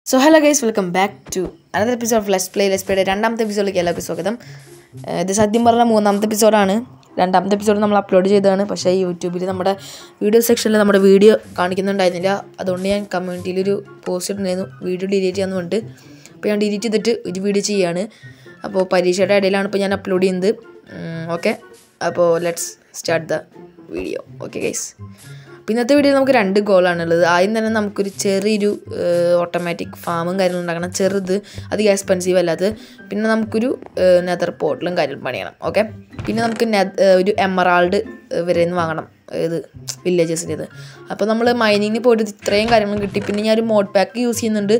so hello guys welcome back to another episode of let's play let's പ്ലേയുടെ രണ്ടാമത്തെ എപ്പിസോഡിലേക്ക് എല്ലാവർക്കും സ്വാഗതം ഏഹ് ഇത് സത്യം പറഞ്ഞ മൂന്നാമത്തെ എപ്പിസോഡാണ് രണ്ടാമത്തെ എപ്പിസോഡ് നമ്മൾ അപ്ലോഡ് ചെയ്തതാണ് പക്ഷേ യൂട്യൂബിൽ നമ്മുടെ വീഡിയോ സെക്ഷനിൽ നമ്മുടെ വീഡിയോ കാണിക്കുന്നുണ്ടായിരുന്നില്ല അതുകൊണ്ട് ഞാൻ കമ്മ്യൂണിറ്റിയിൽ ഒരു പോസ്റ്റ് ഇട്ടുണ്ടായിരുന്നു വീഡിയോ ഡിലീറ്റ് ചെയ്യാന്ന് പറഞ്ഞിട്ട് അപ്പോൾ ഞാൻ ഡിലീറ്റ് ചെയ്തിട്ട് ഒരു വീഡിയോ ചെയ്യാണ് അപ്പോൾ പരീക്ഷയുടെ ഇടയിലാണ് ഇപ്പോൾ ഞാൻ അപ്ലോഡ് ചെയ്യുന്നത് ഓക്കെ അപ്പോൾ let's start the video okay guys അപ്പോൾ ഇന്നത്തെ വീഡിയോയിൽ നമുക്ക് രണ്ട് ഗോളാണുള്ളത് ആദ്യം തന്നെ നമുക്കൊരു ചെറിയൊരു ഓട്ടോമാറ്റിക് ഫാമും കാര്യങ്ങളും ഉണ്ടാക്കണം ചെറുത് അധികം എക്സ്പെൻസീവ് അല്ലാത്തത് പിന്നെ നമുക്കൊരു നെതർ പോർട്ടലും കാര്യങ്ങളും പണിയണം ഓക്കെ പിന്നെ നമുക്ക് നെ- ഏഹ് ഒരു എമറാൾഡ് വരെ നിന്ന് വാങ്ങണം ഇത് വില്ലേജസിൻ്റേത് അപ്പോൾ നമ്മൾ മൈനിങ്ങിന് പോയിട്ട് ഇത്രയും കാര്യങ്ങളും കിട്ടി പിന്നെ ഞാൻ ഒരു മോഡ് പാക്ക് യൂസ് ചെയ്യുന്നുണ്ട്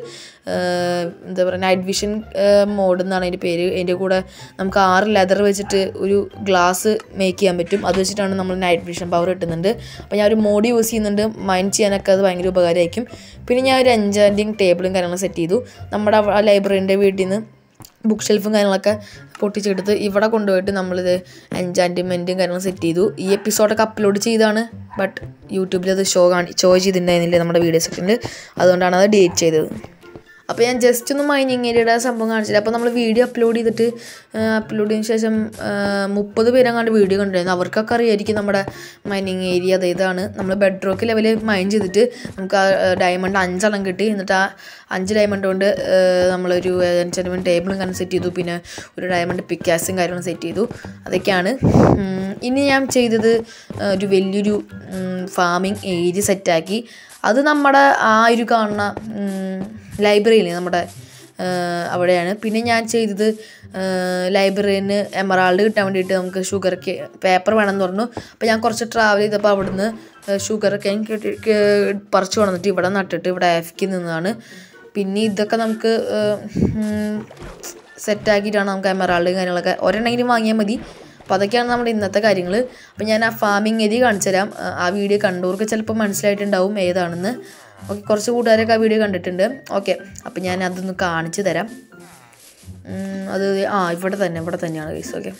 ഏഹ് എന്താ പറയുക നൈറ്റ് വിഷൻ മോഡ് എന്നാണ് അതിൻ്റെ പേര് അതിൻ്റെ കൂടെ നമുക്ക് ആറ് ലെതർ വെച്ചിട്ട് ഒരു ഗ്ലാസ് മേക്ക് ചെയ്യാൻ പറ്റും അത് വെച്ചിട്ടാണ് നമ്മൾ നൈറ്റ് വിഷൻ പവർ കിട്ടുന്നുണ്ട് അപ്പോൾ ഞാൻ ഒരു മോഡ് യൂസ് ചെയ്യുന്നുണ്ട് മൈൻഡ് ചെയ്യാനൊക്കെ അത് ഭയങ്കര ഉപകാരമായിരിക്കും പിന്നെ ഞാൻ ഒരു എൻജാൻറ്റിങ് ടേബിളും കാര്യങ്ങളും സെറ്റ് ചെയ്തു നമ്മുടെ ലൈബ്രറീൻ്റെ വീട്ടിൽ നിന്ന് ബുക്ക് ഷെൽഫും കാര്യങ്ങളൊക്കെ പൊട്ടിച്ചെടുത്ത് ഇവിടെ കൊണ്ടുപോയിട്ട് നമ്മളിത് എൻജാൻറ്റിമെൻറ്റും കാര്യങ്ങളും സെറ്റ് ചെയ്തു ഈ എപ്പിസോഡൊക്കെ അപ്ലോഡ് ചെയ്താണ് ബട്ട് യൂട്യൂബിൽ അത് ഷോ കാണി ഷോ ചെയ്തിട്ടുണ്ടായിരുന്നില്ല നമ്മുടെ വീഡിയോ സെക്ഷനിൽ അതുകൊണ്ടാണ് അത് ഡിലീറ്റ് ചെയ്തത് അപ്പോൾ ഞാൻ ജസ്റ്റ് ഒന്ന് മൈനിങ് ഏരിയയുടെ സംഭവം കാണിച്ചില്ല അപ്പോൾ നമ്മൾ വീഡിയോ അപ്ലോഡ് ചെയ്തിട്ട് അപ്ലോഡ് ചെയ്തതിന് ശേഷം മുപ്പത് പേരങ്ങാണ്ട് വീഡിയോ കണ്ടിരുന്നു അവർക്കൊക്കെ അറിയായിരിക്കും നമ്മുടെ മൈനിങ് ഏരിയ അത് ഇതാണ് നമ്മൾ ബെഡ് റോക്ക് ലെവലിൽ മൈൻ ചെയ്തിട്ട് നമുക്ക് ആ ഡയമണ്ട് അഞ്ചെണ്ണം കിട്ടി എന്നിട്ട് ആ അഞ്ച് ഡയമണ്ട് കൊണ്ട് ഏഹ്, നമ്മളൊരു എൻചാൻമെൻറ്റ് ടേബിളും കാരണം സെറ്റ് ചെയ്തു പിന്നെ ഒരു ഡയമണ്ട് പിക്കാസും കാര്യങ്ങളും സെറ്റ് ചെയ്തു അതൊക്കെയാണ് ഉം, ഇനി ഞാൻ ചെയ്തത് ഏഹ്, ഒരു വലിയൊരു ഫാമിംഗ് ഏരിയ സെറ്റാക്കി അത് നമ്മുടെ ആ ഒരു കാണുന്ന ലൈബ്രറിയിൽ നമ്മുടെ ഏഹ്, അവിടെയാണ് പിന്നെ ഞാൻ ചെയ്തത് ലൈബ്രറിന് എമറാൾഡ് കിട്ടാൻ വേണ്ടിയിട്ട് നമുക്ക് ഷുഗർ കെ പേപ്പർ വേണമെന്ന് പറഞ്ഞു അപ്പോൾ ഞാൻ കുറച്ച് ട്രാവൽ ചെയ്തപ്പോൾ അവിടുന്ന് ഷുഗർ കെയിൻ കിട്ടി കേ- പറിച്ചു കൊണ്ടുവന്നിട്ട് ഇവിടെ നട്ടിട്ട് ഇവിടെ ആഫിക്ക് നിന്നതാണ് പിന്നെ ഇതൊക്കെ നമുക്ക് സെറ്റാക്കിയിട്ടാണ് നമുക്ക് എമറാൾഡ് കാര്യങ്ങളൊക്കെ ഒരെണ്ണെങ്കിലും വാങ്ങിയാൽ മതി അപ്പോൾ അതൊക്കെയാണ് നമ്മുടെ ഇന്നത്തെ കാര്യങ്ങൾ അപ്പോൾ ഞാൻ ആ ഫാമിംഗ് ഏരിയ കാണിച്ചു തരാം ആ, ആ വീഡിയോ കണ്ടവർക്ക് ചിലപ്പോൾ മനസ്സിലായിട്ടുണ്ടാവും ഏതാണെന്ന് ഓക്കെ കുറച്ച് കൂട്ടുകാരൊക്കെ ആ വീഡിയോ കണ്ടിട്ടുണ്ട് ഓക്കെ അപ്പോൾ ഞാൻ അതൊന്ന് കാണിച്ചു തരാം ഉം, അത് ആ ഇവിടെ തന്നെ ഇവിടെ തന്നെയാണ് കേസ് ഓക്കെ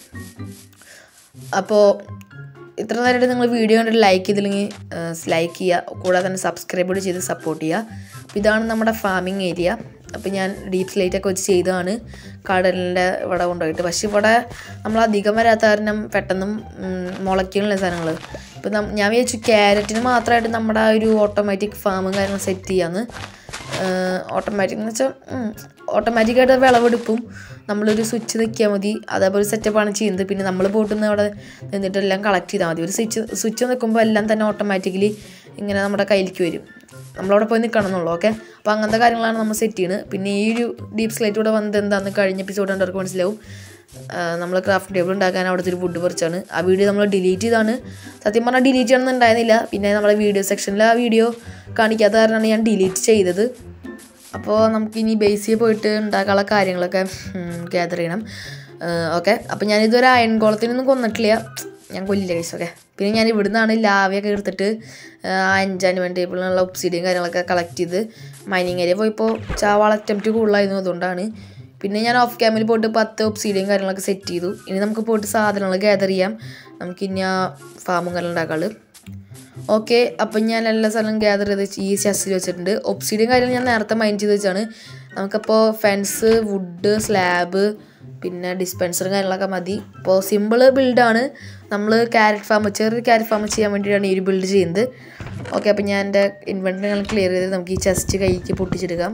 അപ്പോൾ ഇത്ര നേരമായിട്ട് നിങ്ങൾ വീഡിയോ കണ്ടിട്ട് ലൈക്ക് ചെയ്തില്ലെങ്കിൽ ലൈക്ക് ചെയ്യുക കൂടാതെ തന്നെ സബ്സ്ക്രൈബ് കൂടി ചെയ്ത് സപ്പോർട്ട് ചെയ്യുക അപ്പോൾ ഇതാണ് നമ്മുടെ ഫാമിംഗ് ഏരിയ അപ്പോൾ ഞാൻ ഡീപ്പ് സ്ലൈറ്റ് ഒക്കെ വെച്ച് ചെയ്തതാണ് കടലിൻ്റെ ഇവിടെ കൊണ്ടുപോയിട്ട് പക്ഷെ ഇവിടെ നമ്മൾ അധികം വരാത്ത കാരണം പെട്ടെന്ന് മുളയ്ക്കണില്ല സാധനങ്ങൾ ഇപ്പം നം- ഞാൻ വിചാരിച്ചു ക്യാരറ്റിന് മാത്രമായിട്ട് നമ്മുടെ ആ ഒരു ഓട്ടോമാറ്റിക് ഫാമും കാര്യങ്ങളും സെറ്റ് ചെയ്യാന്ന് ഓട്ടോമാറ്റിക് എന്ന് വെച്ചാൽ ഓട്ടോമാറ്റിക്കായിട്ട് വിളവെടുപ്പും നമ്മളൊരു സ്വിച്ച് നിൽക്കിയാൽ മതി അതേപോലെ സെറ്റപ്പാണ് ചെയ്യുന്നത് പിന്നെ നമ്മൾ പോയിട്ടുന്ന അവിടെ നിന്നിട്ട് എല്ലാം കളക്ട് ചെയ്താൽ മതി ഒരു സ്വിച്ച് സ്വിച്ച് നിൽക്കുമ്പോൾ എല്ലാം തന്നെ ഓട്ടോമാറ്റിക്കലി ഇങ്ങനെ നമ്മുടെ കയ്യിലേക്ക് വരും നമ്മളവിടെ പോയി നിൽക്കണം എന്നുള്ളൂ ഓക്കെ അപ്പോൾ അങ്ങനത്തെ കാര്യങ്ങളാണ് നമ്മൾ സെറ്റ് ചെയ്യുന്നത് പിന്നെ ഈ ഒരു ഡീപ്പ് സ്ലൈറ്റ് കൂടെ വന്നത് എന്താണെന്ന് കഴിഞ്ഞ എപ്പിസോഡ് കണ്ടവർക്ക് മനസ്സിലാവും നമ്മൾ ക്രാഫ്റ്റ് ടേബിൾ ഉണ്ടാക്കാൻ അവിടുത്തെ ഒരു വുഡ് പറിച്ചാണ് ആ വീഡിയോ നമ്മൾ ഡിലീറ്റ് ചെയ്താണ് സത്യം പറഞ്ഞാൽ ഡിലീറ്റ് ചെയ്യണമെന്ന് ഉണ്ടായിരുന്നില്ല പിന്നെ നമ്മളെ വീഡിയോ സെക്ഷനിൽ ആ വീഡിയോ കാണിക്കാത്ത കാരണമാണ് ഞാൻ ഡിലീറ്റ് ചെയ്തത് അപ്പോൾ നമുക്കിനി ബേസിൽ പോയിട്ട് ഉണ്ടാക്കാനുള്ള കാര്യങ്ങളൊക്കെ ഗ്യാദർ ചെയ്യണം ഓക്കെ അപ്പോൾ ഞാനിതുവരെ അയൺ കോളത്തിനൊന്നും കൊന്നിട്ടില്ല ഞാൻ കൊല്ലില്ല കേസ് ഓക്കെ പിന്നെ ഞാൻ ഇവിടുന്നാണ് ലാവയൊക്കെ എടുത്തിട്ട് ആ എൻജാൻമെൻറ്റ് ടേബിളിനുള്ള ഒബ്സിഡിയും കാര്യങ്ങളൊക്കെ കളക്ട് ചെയ്ത് മൈനിങ് ഏരിയ പോയപ്പോൾ ചാവാൾ അറ്റംപ്റ്റ് കൂടുതലായിരുന്നു അതുകൊണ്ടാണ് പിന്നെ ഞാൻ ഓഫ് ക്യാമിൽ പോയിട്ട് പത്ത് ഒബ്സീഡിയും കാര്യങ്ങളൊക്കെ സെറ്റ് ചെയ്തു ഇനി നമുക്ക് പോയിട്ട് സാധനങ്ങൾ ഗ്യാദർ ചെയ്യാം നമുക്ക് ഇനി ആ ഫാമും കാര്യങ്ങളും ഉണ്ടാക്കാള് ഓക്കെ അപ്പം ഞാൻ എല്ലാ സ്ഥലവും ഗ്യാദർ ചെയ്ത് ഈ ചെസ്സിൽ വെച്ചിട്ടുണ്ട് ഒബ്സീഡിയും കാര്യങ്ങളും ഞാൻ നേരത്തെ മൈൻഡ് ചെയ്ത് വെച്ചാണ് നമുക്കപ്പോൾ ഫെൻസ് വുഡ് സ്ലാബ് പിന്നെ ഡിസ്പെൻസറും കാര്യങ്ങളൊക്കെ മതി ഇപ്പോൾ സിമ്പിൾ ബിൽഡാണ് നമ്മൾ ക്യാരറ്റ് ഫാം ചെറിയൊരു ക്യാരറ്റ് ഫാം ചെയ്യാൻ വേണ്ടിയിട്ടാണ് ഈ ഒരു ബിൽഡ് ചെയ്യുന്നത് ഓക്കെ അപ്പം ഞാൻ എൻ്റെ ഇൻവെൻറ്ററി ക്ലിയർ ചെയ്ത് നമുക്ക് ഈ ചെസ്റ്റ് കൈക്ക് പൊട്ടിച്ചെടുക്കാം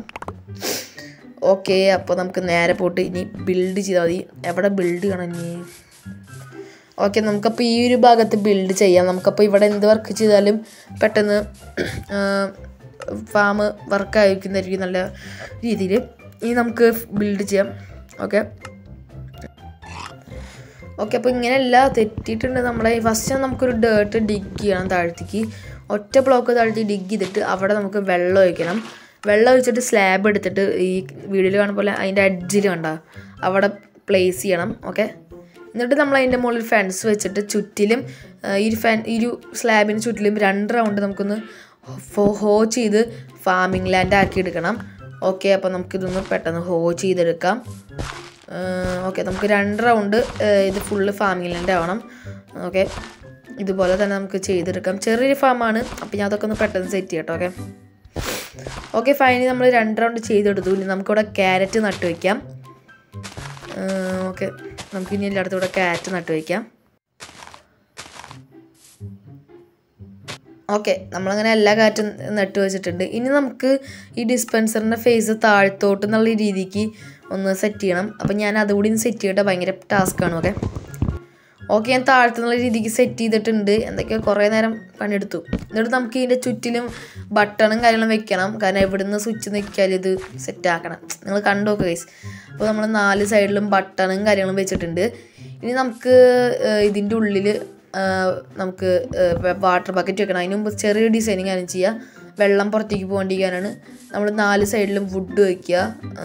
ഓക്കെ അപ്പോൾ നമുക്ക് നേരെ പോയിട്ട് ഇനി ബിൽഡ് ചെയ്താൽ മതി എവിടെ ബിൽഡ് ചെയ്യണം ഇനി ഓക്കെ നമുക്കപ്പോൾ ഈ ഒരു ഭാഗത്ത് ബിൽഡ് ചെയ്യാം നമുക്കപ്പോൾ ഇവിടെ എന്ത് വർക്ക് ചെയ്താലും പെട്ടെന്ന് ഫാം വർക്ക് ആയിരിക്കുന്നതായിരിക്കും നല്ല രീതിയിൽ ഇനി നമുക്ക് ബിൽഡ് ചെയ്യാം ഓക്കെ ഓക്കെ അപ്പോൾ ഇങ്ങനെയല്ല തെറ്റിയിട്ടുണ്ട് നമ്മളെ ഫസ്റ്റ് നമുക്കൊരു ഡേർട്ട് ഡിഗ് ചെയ്യണം താഴത്തേക്ക് ഒറ്റ ബ്ലോക്ക് താഴ്ത്തി ഡിഗ് ചെയ്തിട്ട് അവിടെ നമുക്ക് വെള്ളം ഒഴിക്കണം വെള്ളം ഒഴിച്ചിട്ട് സ്ലാബ് എടുത്തിട്ട് ഈ വീഡിയോയിൽ കാണുന്ന പോലെ അതിൻ്റെ എഡ്ജിൽ കണ്ട അവിടെ പ്ലേസ് ചെയ്യണം ഓക്കെ എന്നിട്ട് നമ്മൾ അതിൻ്റെ മുകളിൽ ഫെൻസ് വെച്ചിട്ട് ചുറ്റിലും ആ, ഈ ഒരു ഫെൻ ഈ ഒരു സ്ലാബിന് ചുറ്റിലും രണ്ട് റൗണ്ട് നമുക്കൊന്ന് ഹോ ഹോ ചെയ്ത് ഫാമിംഗ് ലാൻഡ് ആക്കി എടുക്കണം ഓക്കെ അപ്പോൾ നമുക്കിതൊന്ന് പെട്ടെന്ന് ഹോ ചെയ്തെടുക്കാം ഓക്കെ നമുക്ക് രണ്ട് റൗണ്ട് ഇത് ഫുള്ള് ഫാമിംഗ് ലാൻഡ് ആവണം ഓക്കെ ഇതുപോലെ തന്നെ നമുക്ക് ചെയ്തെടുക്കാം ചെറിയൊരു ഫാമാണ് അപ്പോൾ ഞാൻ അതൊക്കെ ഒന്ന് പെട്ടെന്ന് സെറ്റ് ചെയ്യട്ടോ ഓക്കെ ഓക്കെ ഫൈനലി നമ്മൾ രണ്ട് റൗണ്ട് ചെയ്തെടുത്തു ഇനി നമുക്കിവിടെ ക്യാരറ്റ് നട്ട് വയ്ക്കാം ഓക്കെ നമുക്ക് ഇനി എല്ലായിടത്തും ഇവിടെ ക്യാരറ്റ് നട്ട് വയ്ക്കാം ഓക്കെ നമ്മളങ്ങനെ എല്ലാ കാറ്റും നട്ട് വെച്ചിട്ടുണ്ട് ഇനി നമുക്ക് ഈ ഡിസ്പെൻസറിൻ്റെ ഫേസ് താഴത്തോട്ട് എന്നുള്ള രീതിക്ക് ഒന്ന് സെറ്റ് ചെയ്യണം അപ്പം ഞാൻ അതുകൂടി ഒന്ന് സെറ്റ് ചെയ്തിട്ട് ഭയങ്കര ടാസ്ക്കാണ് ഓക്കെ ഓക്കെ ഞാൻ താഴ്ത്തുന്നുള്ള രീതിക്ക് സെറ്റ് ചെയ്തിട്ടുണ്ട് എന്തൊക്കെയോ കുറേ നേരം പണിയെടുത്തു എന്നിട്ട് നമുക്ക് ഇതിൻ്റെ ചുറ്റിലും ബട്ടണും കാര്യങ്ങളും വെക്കണം കാരണം എവിടുന്ന് സ്വിച്ച് നിൽക്കിയാൽ ഇത് സെറ്റ് ആക്കണം നിങ്ങൾ കണ്ടു നോക്കുക ഗൈസ് അപ്പോൾ നമ്മൾ നാല് സൈഡിലും ബട്ടണും കാര്യങ്ങളും വെച്ചിട്ടുണ്ട് ഇനി നമുക്ക് ഇതിൻ്റെ ഉള്ളിൽ നമുക്ക് വാട്ടർ ബക്കറ്റ് വെക്കണം അതിന് മുമ്പ് ചെറിയ ഡിസൈനിങ് ആണ് ചെയ്യുക വെള്ളം പുറത്തേക്ക് പോകാണ്ടിരിക്കാനാണ് നമ്മൾ നാല് സൈഡിലും വുഡ് വയ്ക്കുക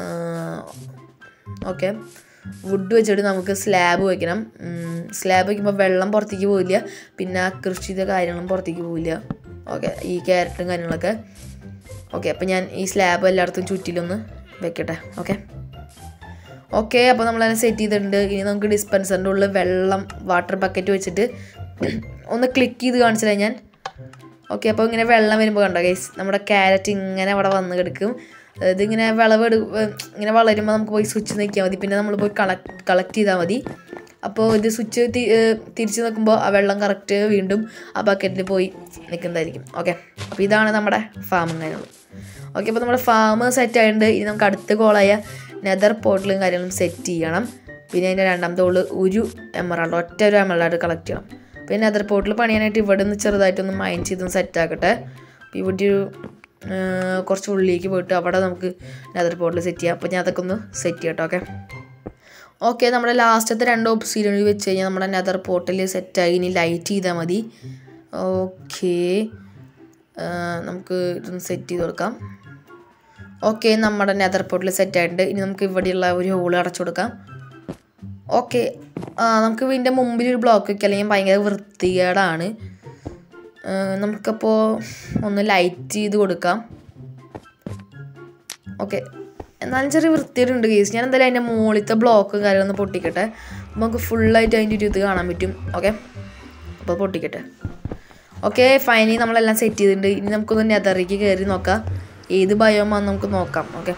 ഓക്കെ വുഡ് വെച്ചിട്ട് നമുക്ക് സ്ലാബ് വയ്ക്കണം സ്ലാബ് വയ്ക്കുമ്പോൾ വെള്ളം പുറത്തേക്ക് പോവില്ല പിന്നെ കൃഷിയുടെ കാര്യങ്ങളും പുറത്തേക്ക് പോവില്ല ഓക്കെ ഈ ക്യാരറ്റും കാര്യങ്ങളൊക്കെ ഓക്കെ അപ്പോൾ ഞാൻ ഈ സ്ലാബ് എല്ലായിടത്തും ചുറ്റിലൊന്ന് വെക്കട്ടെ ഓക്കെ ഓക്കെ അപ്പോൾ നമ്മളതിനെ സെറ്റ് ചെയ്തിട്ടുണ്ട് ഇനി നമുക്ക് ഡിസ്പെൻസറിൻ്റെ ഉള്ളിൽ വെള്ളം വാട്ടർ ബക്കറ്റ് വെച്ചിട്ട് ഒന്ന് ക്ലിക്ക് ചെയ്ത് കാണിച്ചില്ല ഞാൻ ഓക്കെ അപ്പോൾ ഇങ്ങനെ വെള്ളം വരുമ്പോൾ കണ്ടോ ഗൈസ് നമ്മുടെ ക്യാരറ്റ് ഇങ്ങനെ അവിടെ വന്ന് കിടക്കും ഇതിങ്ങനെ വിളവെടു ഇങ്ങനെ വളരുമ്പോൾ നമുക്ക് പോയി സ്വിച്ച് നിൽക്കിയാൽ മതി പിന്നെ നമ്മൾ പോയി കളക്ട് കളക്ട് ചെയ്താൽ മതി അപ്പോൾ ഇത് സ്വിച്ച് തിരിച്ച് നിൽക്കുമ്പോൾ ആ വെള്ളം കറക്റ്റ് വീണ്ടും ആ ബക്കറ്റിൽ പോയി നിൽക്കുന്നതായിരിക്കും ഓക്കെ അപ്പോൾ ഇതാണ് നമ്മുടെ ഫാം കാര്യങ്ങൾ ഓക്കെ അപ്പോൾ നമ്മുടെ ഫാം സെറ്റ് ആയിട്ടുണ്ട് ഇനി നമുക്ക് അടുത്ത കോളായ നെതർ പോർട്ടലും കാര്യങ്ങളും സെറ്റ് ചെയ്യണം പിന്നെ അതിൻ്റെ രണ്ടാമത്തെ കോള് ഒരു എമറാൾഡ് ഒറ്റ ഒരു എമറാൾഡ് കളക്ട് ചെയ്യണം പിന്നെ നെതർ പോർട്ടിൽ പണിയാനായിട്ട് ഇവിടെ നിന്ന് ചെറുതായിട്ടൊന്ന് മൈൻഡ് ചെയ്തൊന്ന് സെറ്റ് ആക്കട്ടെ ഇവിടെ ഒരു കുറച്ച് ഉള്ളിലേക്ക് പോയിട്ട് അവിടെ നമുക്ക് നെതർ പോർട്ടിൽ സെറ്റ് ചെയ്യാം അപ്പോൾ ഞാൻ അതൊക്കെ ഒന്ന് സെറ്റ് ചെയ്യട്ടോ ഓക്കെ ഓക്കെ നമ്മുടെ ലാസ്റ്റത്തെ രണ്ട് ഓപ്ഷീനിൽ വെച്ച് കഴിഞ്ഞാൽ നമ്മുടെ നെതർ പോർട്ടൽ സെറ്റായി ഇനി ലൈറ്റ് ചെയ്താൽ മതി ഓക്കെ നമുക്ക് ഇതൊന്ന് സെറ്റ് ചെയ്ത് കൊടുക്കാം ഓക്കെ നമ്മുടെ നെതർ പോർട്ടൽ സെറ്റ് ആയിട്ടുണ്ട് ഇനി നമുക്ക് ഇവിടെയുള്ള ഒരു ഹോൾ അടച്ചു കൊടുക്കാം ഓക്കെ നമുക്ക് ഇതിൻ്റെ മുമ്പിൽ ഒരു ബ്ലോക്ക് വയ്ക്കുക അല്ലെങ്കിൽ ഭയങ്കര വൃത്തികേടാണ് നമുക്കപ്പോൾ ഒന്ന് ലൈറ്റ് ചെയ്ത് കൊടുക്കാം ഓക്കെ എന്നാലും ചെറിയ വൃത്തിയുണ്ട് കേസ് ഞാൻ എന്തായാലും അതിൻ്റെ മുകളിലത്തെ ബ്ലോക്കും കാര്യങ്ങളൊന്ന് പൊട്ടിക്കട്ടെ നമുക്ക് ഫുള്ളായിട്ട് അതിൻ്റെ ഒരു ഇത് കാണാൻ പറ്റും ഓക്കെ അപ്പോൾ പൊട്ടിക്കട്ടെ ഓക്കെ ഫൈനലി നമ്മളെല്ലാം സെറ്റ് ചെയ്തിട്ടുണ്ട് ഇനി നമുക്കൊന്ന് നെതറിക്ക് കയറി നോക്കാം ഏത് ബയോമാന്ന് നമുക്ക് നോക്കാം ഓക്കെ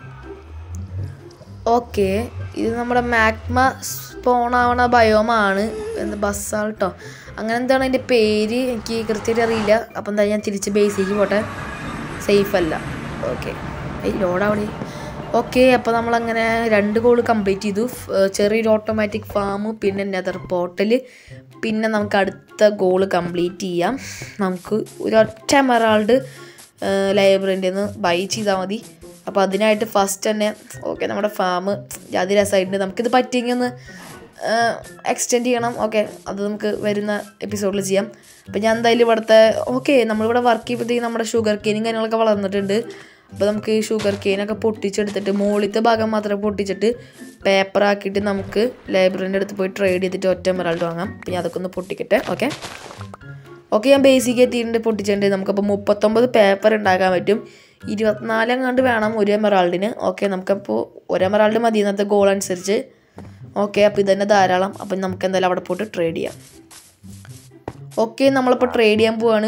ഓക്കെ ഇത് നമ്മുടെ മാഗ്മ സ്പോൺ ആവണ ബയോമാണ് എന്താ ബസ്സാൾട്ടോ അങ്ങനെ എന്താണ് അതിൻ്റെ പേര് എനിക്ക് കൃത്യമായിട്ട് അറിയില്ല അപ്പം എന്താ ഞാൻ തിരിച്ച് ബേസിലേക്ക് പോട്ടെ സേഫ് അല്ല ഓക്കെ ഏയ് ലോഡാവണേ ഓക്കെ അപ്പോൾ നമ്മളങ്ങനെ രണ്ട് ഗോൾ കംപ്ലീറ്റ് ചെയ്തു ചെറിയൊരു ഓട്ടോമാറ്റിക് ഫാം പിന്നെ നെതർ പോർട്ടൽ പിന്നെ നമുക്ക് അടുത്ത ഗോൾ കംപ്ലീറ്റ് ചെയ്യാം നമുക്ക് ഒരു ഒറ്റ മെറാൾഡ് ലൈബ്രറിൻ്റെ നിന്ന് ബൈ ചെയ്താൽ മതി അപ്പോൾ അതിനായിട്ട് ഫസ്റ്റ് തന്നെ ഓക്കെ നമ്മുടെ ഫാം ജാതി രസമായിട്ടുണ്ട് നമുക്കിത് പറ്റിയെങ്കിൽ ഒന്ന് എക്സ്റ്റെൻഡ് ചെയ്യണം ഓക്കെ അത് നമുക്ക് വരുന്ന എപ്പിസോഡിൽ ചെയ്യാം അപ്പോൾ ഞാൻ എന്തായാലും ഇവിടുത്തെ ഓക്കെ നമ്മളിവിടെ വർക്ക് ചെയ്യുമ്പോഴത്തേക്കും നമ്മുടെ ഷുഗർ കെയിനും കാര്യങ്ങളൊക്കെ വളർന്നിട്ടുണ്ട് അപ്പോൾ നമുക്ക് ഈ ഷുഗർ കെയിനൊക്കെ പൊട്ടിച്ചെടുത്തിട്ട് മുകളിലത്തെ ഭാഗം മാത്രം പൊട്ടിച്ചിട്ട് പേപ്പറാക്കിയിട്ട് നമുക്ക് ലൈബ്രറിൻ്റെ അടുത്ത് പോയി ട്രേഡ് ചെയ്തിട്ട് ഒറ്റ മെറാൾഡ് വാങ്ങാം പിന്നെ അതൊക്കെ ഒന്ന് പൊട്ടിക്കട്ടെ ഓക്കെ ഓക്കെ ഞാൻ ബേസിക് എത്തിയിട്ടുണ്ട് പൊട്ടിച്ചിട്ടുണ്ട് നമുക്കപ്പോൾ മുപ്പത്തൊമ്പത് പേപ്പർ ഉണ്ടാക്കാൻ പറ്റും ഇരുപത്തിനാല് കണ്ട് വേണം ഒരു എമറാൾഡിന് ഓക്കെ നമുക്കപ്പോൾ ഒരു എമറാൾഡ് മതി ഇന്നത്തെ ഗോൾ അനുസരിച്ച് ഓക്കെ അപ്പോൾ ഇതന്നെ ധാരാളം അപ്പം നമുക്ക് എന്തായാലും അവിടെ പോയിട്ട് ട്രേഡ് ചെയ്യാം ഓക്കെ നമ്മളിപ്പോൾ ട്രേഡ് ചെയ്യാൻ പോവാണ്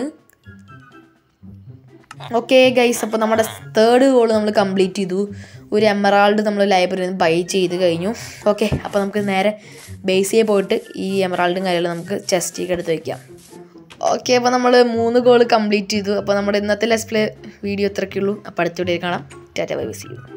ഓക്കെ ഗൈസ് അപ്പോൾ നമ്മുടെ തേർഡ് ഗോൾ നമ്മൾ കംപ്ലീറ്റ് ചെയ്തു ഒരു എമറാൾഡ് നമ്മൾ ലൈബ്രറിയിൽ നിന്ന് ബൈ ചെയ്ത് കഴിഞ്ഞു ഓക്കെ അപ്പോൾ നമുക്ക് നേരെ ബേസിയെ പോയിട്ട് ഈ എമറാൾഡും കാര്യങ്ങളും നമുക്ക് ചെസ്റ്റിലേക്ക് എടുത്ത് വയ്ക്കാം ഓക്കെ അപ്പോൾ നമ്മൾ മൂന്ന് ഗോൾ കംപ്ലീറ്റ് ചെയ്തു അപ്പോൾ നമ്മുടെ ഇന്നത്തെ ലെസ് പ്ലേ വീഡിയോ ഇത്രയ്ക്കുള്ളൂ അപ്പോൾ അടുത്ത വീഡിയോ കാണാം ടാറ്റ ബൈ സി യു